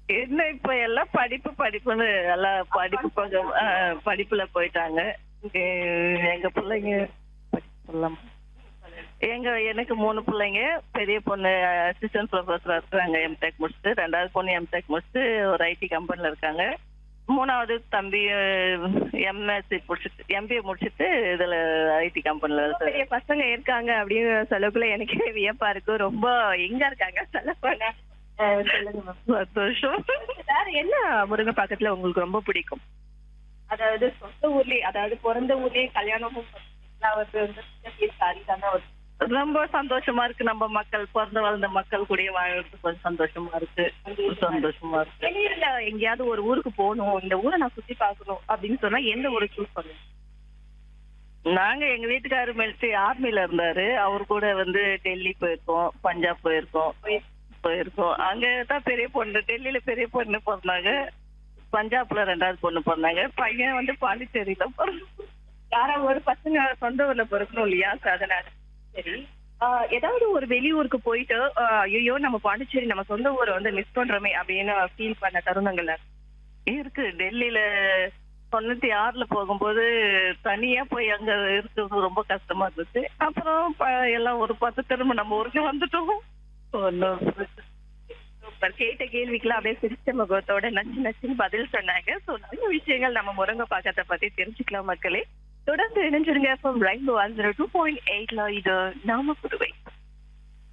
என்ன இப்ப எல்லாம் படிப்பு படிப்புன்னு எல்லாம் படிப்பு பக்கம் ஆ, படிப்புல போயிட்டாங்க இங்க எங்க பிள்ளைங்க படிப்பு சொல்லலாமா? எங்க எனக்கு மூணு பிள்ளைங்க பெரிய பொண்ணு அசிஸ்டன்ட் ப்ரொஃபஸரா இருக்காங்க எம்டெக் முடிச்சுட்டு ரெண்டாவது பொண்ணு எம்டெக் முடிச்சுட்டு ஒரு ஐடி கம்பெனில இருக்காங்க மூணாவது தம்பி எம்எஸ்சி முடிச்சுட்டு எம்பிஏ முடிச்சுட்டு இதுல ஐடி கம்பெனில இருக்காரு பெரிய பசங்க இருக்காங்க அப்படின்னு சொல்லக்குள்ள எனக்கே வியப்பா இருக்கு ரொம்ப எங்க இருக்காங்க சொல்ல போனா அஹ் சொல்லுங்க மேம் சந்தோஷம் வேற என்ன முருங்கைப்பாக்கத்துல உங்களுக்கு ரொம்ப பிடிக்கும் அதாவது சொந்த ஊர்லயே அதாவது பிறந்த ஊர்லயே கல்யாணமும் பண்ணிக்கலாம். அவருக்கு வந்து சாரி தானே ஒரு ரொம்ப சந்தோஷமா இருக்கு நம்ம மக்கள் பிறந்து வளர்ந்த மக்கள் கூடயே வாழறது கொஞ்சம் சந்தோஷமா இருக்கு சந்தோஷமா இருக்கு வெளியூர்ல எங்கேயாவது ஒரு ஊருக்கு போகணும் இந்த ஊரை நான் சுத்தி பார்க்கணும் அப்படின்னு சொன்னா எந்த ஊரை சூஸ் பண்ணுங்க நாங்க எங்க வீட்டுக்காரரு மிலிட்டரி ஆர்மில இருந்தாரு அவர் கூட வந்து டெல்லி போயிருக்கோம் பஞ்சாப் போயிருக்கோம் போயிருக்கோம் அங்க தான் பெரிய பொண்ணு டெல்லியில பெரிய பொண்ணு பிறந்தாங்க பஞ்சாப்ல ரெண்டாவது பொண்ணு பிறந்தாங்க பையன் வந்து பாண்டிச்சேரியில பிறந்தாங்க யாரா ஒரு பசங்க சொந்த ஊர்ல பிறக்கணும் இல்லையா So அதனால சரி ஆஹ் ஏதாவது ஒரு வெளியூருக்கு போயிட்டு ஆஹ் ஐயோ நம்ம பாண்டிச்சேரி நம்ம சொந்த ஊரை வந்து மிஸ் பண்றோமே அப்படின்னு ஃபீல் பண்ண தருணங்கள்ல இருக்கு டெல்லியில தொண்ணூத்தி ஆறுல போகும்போது தனியா போய் அங்க இருக்கிறது ரொம்ப கஷ்டமா இருந்துச்சு அப்புறம் ப- எல்லாம் ஒரு பத்து திரும்ப நம்ம ஊருக்கு வந்துட்டோம் ஒன்னும் பிரச்சனை சூப்பர் கேட்ட கேள்விக்கெல்லாம் அப்படியே சிரிச்ச முகத்தோட நச்சு நச்சுன்னு பதில் சொன்னாங்க சோ நிறைய விஷயங்கள் நம்ம முருங்கை பாக்கத்தை பத்தி தெரிஞ்சுக்கலாம் மக்களே தொடர்ந்து இணைஞ்சிருங்க from rainbow one zero two point எயிட்ல இது நாம புதுவை